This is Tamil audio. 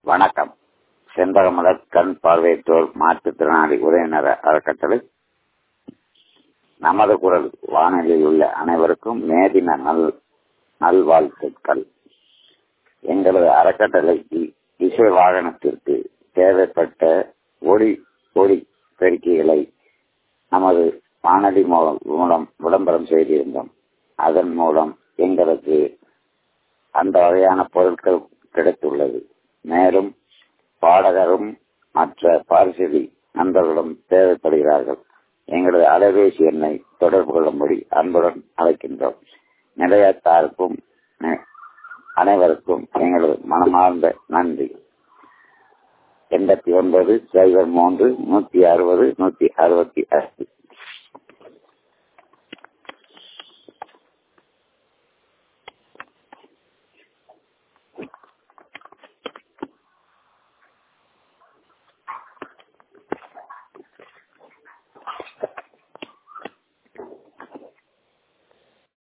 வணக்கம் செண்பகமலர் கண் பார்வையற்றோர் மாற்றுத்திறனாளி உறவினர் அறக்கட்டளை நமது குரல் வானொலியில் உள்ள அனைவருக்கும் மேதின நல் நல்வாழ்த்துக்கள் எங்களது அறக்கட்டளைக்கு இசை வாகனத்திற்கு தேவைப்பட்ட ஒளி ஒளி பெருக்கிகளை நமது வானொலி மூலம் மூலம் விளம்பரம் செய்திருந்தோம் அதன் மூலம் எங்களுக்கு அந்த வகையான பொருட்கள் கிடைத்துள்ளது மேலும் பாடகரும் மற்ற பாரிசலி நண்பர்களும் தேவைப்படுகிறார்கள் எங்களது அலைபேசி எண்ணை தொடர்பு கொள்ளும்படி அன்புடன் அழைக்கின்றோம் நிலையத்தாருக்கும் அனைவருக்கும் எங்களது மனமார்ந்த நன்றி எண்பத்தி ஒன்பது சைபர் மூன்று நூத்தி அறுபது நூத்தி அறுபத்தி ஐந்து